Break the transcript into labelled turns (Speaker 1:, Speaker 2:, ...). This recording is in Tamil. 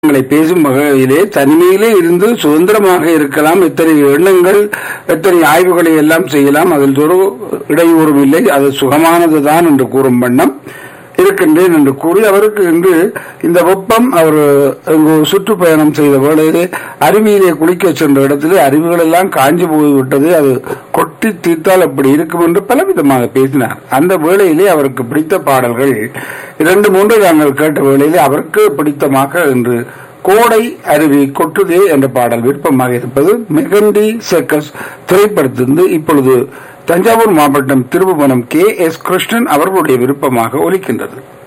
Speaker 1: எண்ணங்களை பேசும் வகையிலே தனிமையிலே இருந்து சுதந்திரமாக இருக்கலாம் எத்தனை எண்ணங்கள் எத்தனை ஆய்வுகளை எல்லாம் செய்யலாம் அதில் ஒரு இடையூறும் இல்லை அது சுகமானதுதான் என்று கூறும் வண்ணம் இருக்கின்றேன் என்று கூறி அவருக்கு இன்று இந்த வெப்பம் அவர் இங்கு சுற்றுப்பயணம் செய்த வேளையிலே அருவியிலே குளிக்க சென்ற இடத்திலே அருவிகள் எல்லாம் காஞ்சி போய்விட்டது அது கொட்டி தீர்த்தால் அப்படி இருக்கும் என்று பலவிதமாக பேசினார் அந்த வேளையிலே அவருக்கு பிடித்த பாடல்கள் இரண்டு மூன்று நாங்கள் கேட்ட வேளையிலே அவருக்கு பிடித்தமாக இன்று கோடை அருவி கொட்டுதே என்ற பாடல் விருப்பமாக இருப்பது மெகண்டி சர்க்கஸ் திரைப்படத்திலிருந்து இப்பொழுது தஞ்சாவூர் மாவட்டம் திருபுவனம் கே எஸ் கிருஷ்ணன் அவர்களுடைய விருப்பமாக ஒலிக்கின்றது